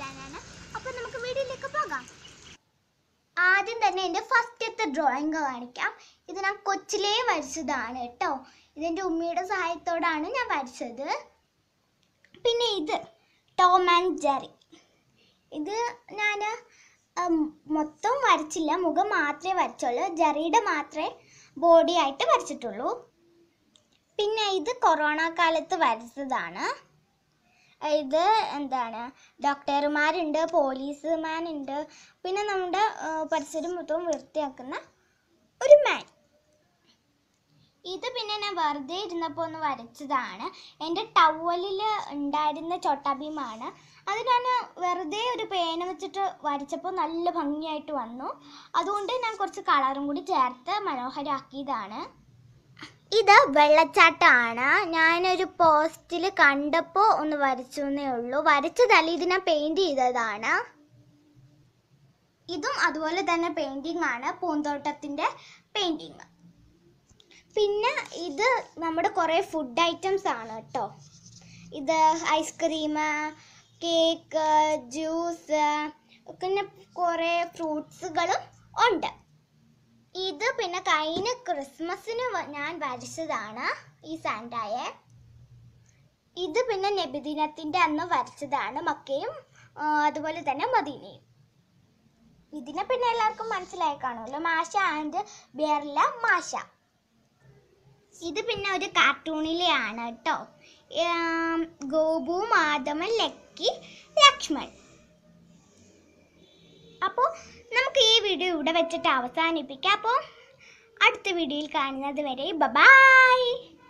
പരിചയപ്പെടുത്താനാണ് അപ്പോൾ നമുക്ക് വീഡിയോയിലേക്ക് പോകാം ആദ്യം തന്നെ എൻ്റെ ഫസ്റ്റത്തെ ഡ്രോയിങ് കാണിക്കാം ഇത് ഞാൻ കൊച്ചിലേ വരച്ചതാണ് കേട്ടോ ഇതെൻ്റെ ഉമ്മയുടെ സഹായത്തോടാണ് ഞാൻ വരച്ചത് പിന്നെ ഇത് ടോം ആൻഡ് ജെറി ഇത് ഞാൻ മൊത്തം വരച്ചില്ല മുഖം മാത്രമേ വരച്ചുള്ളൂ ജെറിയുടെ മാത്രമേ ബോഡി ആയിട്ട് വരച്ചിട്ടുള്ളൂ പിന്നെ ഇത് കൊറോണ കാലത്ത് വരച്ചതാണ് ഇത് എന്താണ് ഡോക്ടർമാരുണ്ട് പോലീസുമാനുണ്ട് പിന്നെ നമ്മുടെ ആ, പരിസരം മൊത്തം വൃത്തിയാക്കുന്ന ഒരു മാൻ ഇത് പിന്നെ ഞാൻ വെറുതെ ഇരുന്നപ്പോൾ ഒന്ന് വരച്ചതാണ് എൻ്റെ ടവലിൽ ഉണ്ടായിരുന്ന ചോട്ടാഭീമാണ് അത് ഞാൻ വെറുതെ ഒരു പേന വെച്ചിട്ട് വരച്ചപ്പോൾ നല്ല ഭംഗിയായിട്ട് വന്നു അതുകൊണ്ട് ഞാൻ കുറച്ച് കളറും കൂടി ചേർത്ത് മനോഹരമാക്കിയതാണ് ഇത് വെള്ളച്ചാട്ടമാണ് ഞാനൊരു പോസ്റ്റിൽ കണ്ടപ്പോൾ ഒന്ന് വരച്ചു എന്നേ ഉള്ളൂ വരച്ചതല്ല ഇത് ഞാൻ പെയിൻറ് ചെയ്തതാണ് ഇതും അതുപോലെ തന്നെ പെയിൻറ്റിംഗ് ആണ് പൂന്തോട്ടത്തിൻ്റെ പെയിൻറ്റിങ് പിന്നെ ഇത് നമ്മുടെ കുറേ ഫുഡ് ഐറ്റംസ് ആണ് കേട്ടോ ഇത് ഐസ്ക്രീം കേക്ക് ജ്യൂസ് പിന്നെ കുറേ ഫ്രൂട്ട്സുകളും ഉണ്ട് ഇത് പിന്നെ കഴിഞ്ഞ ക്രിസ്മസിന് വ- ഞാൻ വരച്ചതാണ് ഈ സാൻഡായെ ഇത് പിന്നെ നബിദിനത്തിൻ്റെ അന്ന് വരച്ചതാണ് മക്കയും ആ, അതുപോലെ തന്നെ മദീനയും ഇതിനെ പിന്നെ എല്ലാവർക്കും മനസ്സിലായി കാണുമല്ലോ മാഷ ആൻഡ് ബേർല മാഷ ഇത് പിന്നെ ഒരു കാർട്ടൂണിലെയാണ് കേട്ടോ ഏം, ഗോപു മാധവൻ ലക്കി ലക്ഷ്മൺ അപ്പോൾ നമുക്ക് ഈ വീഡിയോ ഇവിടെ വെച്ചിട്ട് അവസാനിപ്പിക്കാം അപ്പോൾ അടുത്ത വീഡിയോയിൽ കാണുന്നത് വരെ ബൈ